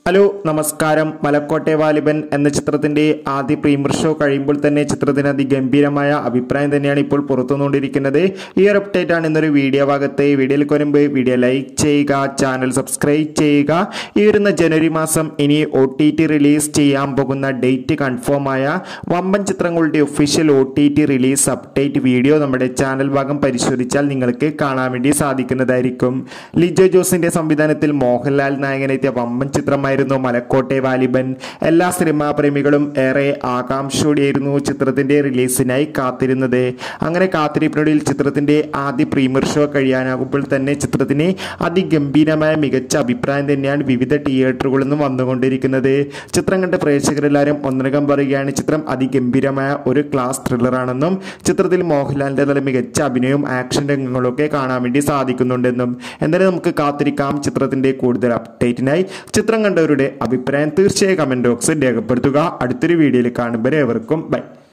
hello നമസ്കാരം മലക്കോട്ടെ വാലിബൻ എന്ന ചിത്രത്തിന്റെ ആദ്യ പ്രീമിയർ ഷോ കഴിയുമ്പോൾ തന്നെ ചിത്രത്തിന് അതിഗംഭീരമായ അഭിപ്രായം തന്നെയാണ് ഇപ്പോൾ പുറത്തുനിന്നുകൊണ്ടിരിക്കുന്നത് ഈ ഒരു അപ്ഡേറ്റ് ആണ് ഇന്നൊരു വീഡിയോ ഭാഗത്ത് വീഡിയോയിൽ വരുമ്പോൾ വീഡിയോ ലൈക്ക് ചെയ്യുക ചാനൽ സബ്സ്ക്രൈബ് ചെയ്യുക ഈ വരുന്ന ജനുവരി മാസം ഇനി ഒ ടി ടി റിലീസ് ചെയ്യാൻ പോകുന്ന ഡേറ്റ് കൺഫേം ആയ വമ്പൻ ചിത്രങ്ങളുടെ official O T T release update video നമ്മുടെ ചാനൽ ഭാഗം പരിശോധിച്ചാൽ നിങ്ങൾക്ക് കാണാൻ വേണ്ടി സാധിക്കുന്നതായിരിക്കും ലിജോ ജോസിന്റെ സംവിധാനത്തിൽ മോഹൻലാൽ നായകനെത്തിയ വമ്പൻ ചിത്രമായിരുന്നു മലക്കോട്ടെ വാലിബൻ എല്ലാ സിനിമാ പ്രേമികളും ഏറെ ആകാംക്ഷയോടെയായിരുന്നു ചിത്രത്തിന്റെ റിലീസിനായി കാത്തിരുന്നത് അങ്ങനെ കാത്തിരിപ്പിനൊടുവിൽ ചിത്രത്തിന്റെ ആദ്യ പ്രീമിയർ ഷോ കഴിയാനാകുമ്പോൾ തന്നെ ചിത്രത്തിന് അതിഗംഭീരമായ മികച്ച അഭിപ്രായം തന്നെയാണ് വിവിധ തിയേറ്ററുകളിൽ നിന്നും വന്നുകൊണ്ടിരിക്കുന്നത് ചിത്രം കണ്ട പ്രേക്ഷകരെല്ലാവരും ഒന്നരകം പറയുകയാണ് ചിത്രം അതിഗംഭീരമായ ഒരു ക്ലാസ് ത്രില്ലറാണെന്നും ചിത്രത്തിൽ മോഹൻലാലിന്റെ നല്ല മികച്ച അഭിനയവും ആക്ഷൻ രംഗങ്ങളൊക്കെ കാണാൻ വേണ്ടി സാധിക്കുന്നുണ്ടെന്നും എന്തായാലും നമുക്ക് കാത്തിരിക്കാം ചിത്രത്തിന്റെ കൂടുതൽ അപ്ഡേറ്റിനായി ചിത്രം കണ്ടവരുടെ അഭിപ്രായം തീർച്ചയായും കമന്റ് ബോക്സിൽ രേഖപ്പെടുത്തുക അടുത്തൊരു വീഡിയോയിൽ കാണുമ്പോൾ ഏവർക്കും ബൈ